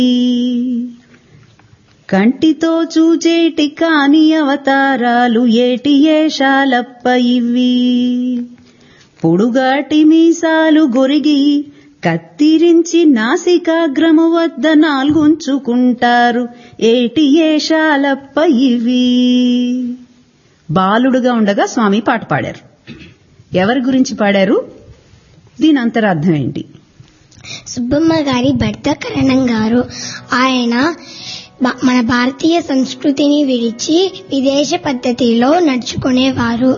కంటితో చూచేటి కాని అవతారాలు ఏటి ఏషాలప్ప ఇవి పొడుగాటి మీసాలు గొరిగి కత్తిరించి నాసికాగ్రము వద్ద నాల్గుంచుకుంటారు ఏటి ఏషాలప్ప ఇవి బాలుడుగా ఉండగా స్వామి పాట పాడారు ఎవరి గురించి పాడారు దీని అంతరార్థం ఏంటి సుబ్బమ్మ గారి భర్త కరణం గారు ఆయన బ- మన భారతీయ సంస్కృతిని విడిచి విదేశ పద్ధతిలో నడుచుకునేవారు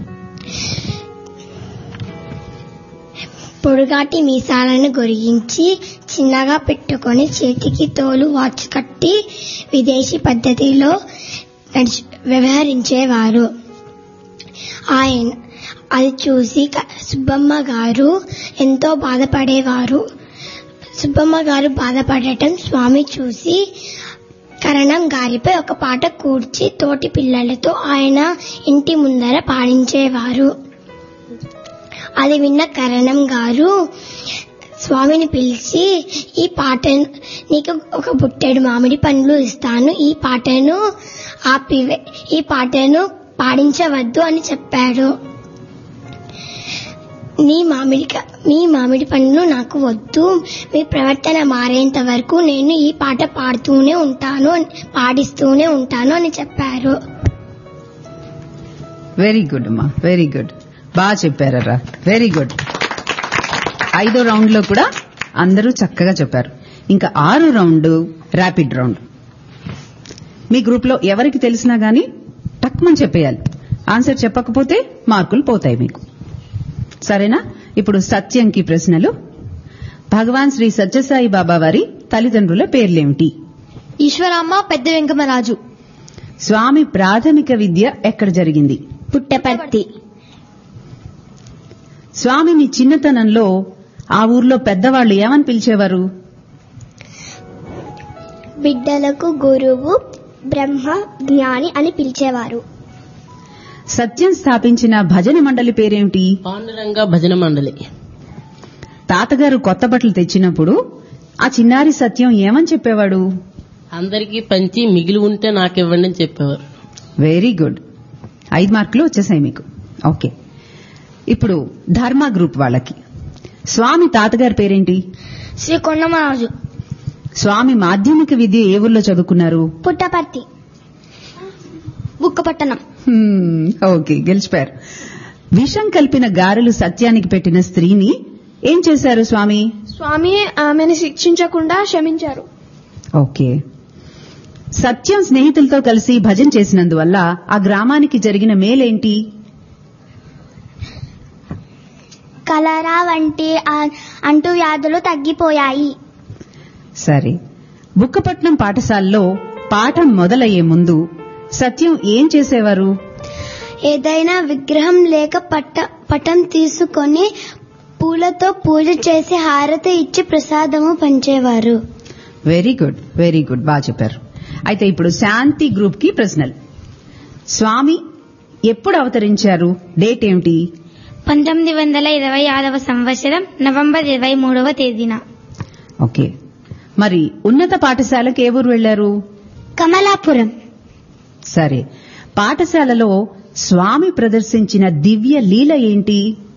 పొడుగాటి మీసాలను గొరిగించి చిన్నగా పెట్టుకొని చేతికి తోలు వాచ్ కట్టి విదేశీ పద్ధతిలో నడుచు వ్యవహరించేవారు ఆయన అది చూసి క- సుబ్బమ్మ గారు ఎంతో బాధపడేవారు సుబ్బమ్మ గారు బాధపడటం స్వామి చూసి కరణం గారిపై ఒక పాట కూర్చి తోటి పిల్లలతో ఆయన ఇంటి ముందర పాడించేవారు అది విన్న కరణం గారు స్వామిని పిలిచి ఈ పాటను నీకు ఒక బుట్టెడు మామిడి పండ్లు ఇస్తాను ఈ పాటను ఆపివే ఈ పాటను పాడించవద్దు అని చెప్పాడు నీ మామిడి క- మీ మామిడి పండ్లు నాకు వద్దు మీ ప్రవర్తన మారేంత వరకు నేను ఈ పాట పాడుతూనే ఉంటాను అని- పాడిస్తూనే ఉంటాను అని చెప్పారు వెరీ గుడ్ అమ్మా వెరీ గుడ్ బాగా చెప్పారరా వెరీ గుడ్ ఐదో రౌండ్ లో కూడా అందరూ చక్కగా చెప్పారు ఇంకా ఆరు రౌండ్ ర్యాపిడ్ రౌండ్ మీ గ్రూప్ లో ఎవరికి తెలిసినా గానీ టక్మని చెప్పేయాలి ఆన్సర్ చెప్పకపోతే మార్కులు పోతాయి మీకు సరేనా ఇప్పుడు సత్యంకి ప్రశ్నలు భగవాన్ శ్రీ సత్యసాయి బాబా వారి తల్లిదండ్రుల పేర్లేమిటి ఈశ్వరమ్మ పెద్ద వెంకమరాజు స్వామి ప్రాథమిక విద్య ఎక్కడ జరిగింది పుట్టపర్తి స్వామిని చిన్నతనంలో ఆ ఊర్లో పెద్దవాళ్లు ఏమని పిలిచేవారు బిడ్డలకు గురువు బ్రహ్మ జ్ఞాని అని పిలిచేవారు సత్యం స్థాపించిన భజన మండలి పేరేమిటి పాండురంగ భజన మండలి తాతగారు కొత్త బట్టలు తెచ్చినప్పుడు ఆ చిన్నారి సత్యం ఏమని చెప్పేవాడు అందరికీ పంచి మిగిలి ఉంటే నాకివ్వండి అని చెప్పేవారు వెరీ గుడ్ ఐదు మార్కులు వచ్చేసాయి మీకు ఓకే ఇప్పుడు ధర్మ గ్రూప్ వాళ్ళకి స్వామి తాతగారి పేరేంటి శ్రీ కొండమరాజు స్వామి మాధ్యమిక విద్య ఏ ఊర్లో చదువుకున్నారు పుట్టపర్తి బుక్కపట్టణం హ్మ్, ఓకే గెలిచిపోయారు విషం కలిపిన గారెలు సత్యానికి పెట్టిన స్త్రీని ఏం చేశారు స్వామి స్వామి ఆమెను శిక్షించకుండా క్షమించారు ఓకే సత్యం స్నేహితులతో కలిసి భజన చేసినందువల్ల ఆ గ్రామానికి జరిగిన మేలేంటి కలరా వంటి అంటువ్యాధులు తగ్గిపోయాయి సరే బుక్కపట్నం పాఠశాలలో పాఠం మొదలయ్యే ముందు సత్యం ఏం చేసేవారు ఏదైనా విగ్రహం లేక పట్ట పటం తీసుకొని పూలతో పూజ చేసి హారతి ఇచ్చి ప్రసాదము పంచేవారు వెరీ గుడ్ వెరీ గుడ్ బాగా చెప్పారు అయితే ఇప్పుడు శాంతి గ్రూప్ కి ప్రశ్నలు స్వామి ఎప్పుడు అవతరించారు డేట్ ఏమిటి పంతొమ్మిది వందల ఇరవై ఆరవ సంవత్సరం నవంబర్ ఇరవై మూడవ తేదీన ఓకే మరి ఉన్నత పాఠశాలకు ఏ ఊరు వెళ్లారు కమలాపురం సరే పాఠశాలలో స్వామి ప్రదర్శించిన దివ్య లీల ఏంటి